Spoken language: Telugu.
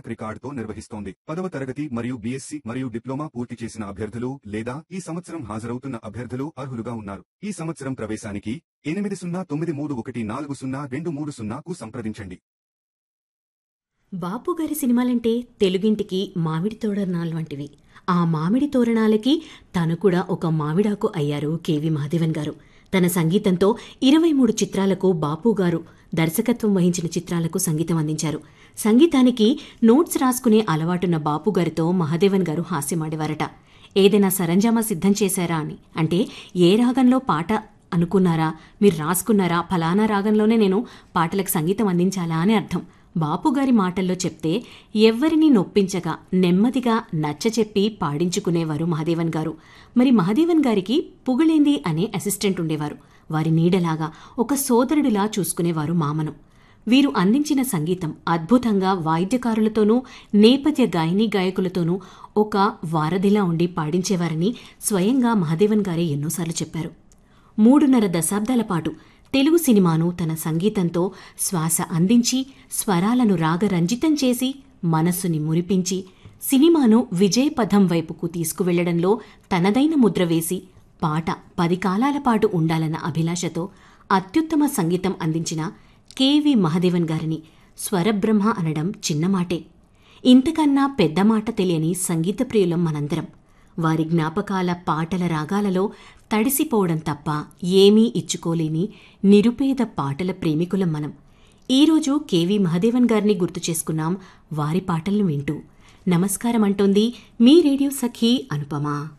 ట్రాక్ రికార్డుతో నిర్వహిస్తోంది పదవ తరగతి మరియు బీఎస్సీ మరియు డిప్లొమా పూర్తి చేసిన అభ్యర్థులు లేదా ఈ సంవత్సరం హాజరవుతున్న అభ్యర్థులు అర్హులుగా ఉన్నారు ఈ సంవత్సరం ప్రవేశానికి ఎనిమిది సున్నా తొమ్మిది మూడు ఒకటి నాలుగు సున్నా రెండు మూడు సున్నాకు సంప్రదించండి బాపుగారి సినిమాలంటే తెలుగింటికి మామిడి తోరణాలు వంటివి ఆ మామిడి తోరణాలకి తను కూడా ఒక మామిడాకు అయ్యారు కెవి మహాదేవన్ గారు తన సంగీతంతో ఇరవై మూడు చిత్రాలకు బాపు గారు దర్శకత్వం వహించిన చిత్రాలకు సంగీతం అందించారు సంగీతానికి నోట్స్ రాసుకునే అలవాటున్న బాపు గారితో మహాదేవన్ గారు హాస్యమాడేవారట ఏదైనా సరంజామా సిద్ధం చేశారా అని అంటే ఏ రాగంలో పాట అనుకున్నారా మీరు రాసుకున్నారా ఫలానా రాగంలోనే నేను పాటలకు సంగీతం అందించాలా అని అర్థం బాపుగారి మాటల్లో చెప్తే ఎవ్వరినీ నొప్పించక నెమ్మదిగా నచ్చచెప్పి పాడించుకునేవారు మహాదేవన్ గారు మరి మహాదేవన్ గారికి పుగళేంది అనే అసిస్టెంట్ ఉండేవారు వారి నీడలాగా ఒక సోదరుడిలా చూసుకునేవారు మామను వీరు అందించిన సంగీతం అద్భుతంగా వాయిద్యకారులతోనూ నేపథ్య గాయని గాయకులతోనూ ఒక వారధిలా ఉండి పాడించేవారని స్వయంగా మహాదేవన్ గారే ఎన్నోసార్లు చెప్పారు మూడున్నర దశాబ్దాల పాటు తెలుగు సినిమాను తన సంగీతంతో శ్వాస అందించి స్వరాలను రాగరంజితం చేసి మనస్సుని మురిపించి సినిమాను విజయపథం వైపుకు తీసుకువెళ్లడంలో తనదైన ముద్ర వేసి పాట పది కాలాల పాటు ఉండాలన్న అభిలాషతో అత్యుత్తమ సంగీతం అందించిన కెవి మహదేవన్ గారిని స్వరబ్రహ్మ అనడం చిన్నమాటే ఇంతకన్నా పెద్ద మాట తెలియని సంగీత ప్రియులం మనందరం వారి జ్ఞాపకాల పాటల రాగాలలో తడిసిపోవడం తప్ప ఏమీ ఇచ్చుకోలేని నిరుపేద పాటల ప్రేమికులం మనం ఈరోజు కెవి మహదేవన్ గారిని గుర్తు చేసుకున్నాం వారి పాటలను వింటూ నమస్కారం అంటోంది మీ రేడియో సఖీ అనుపమ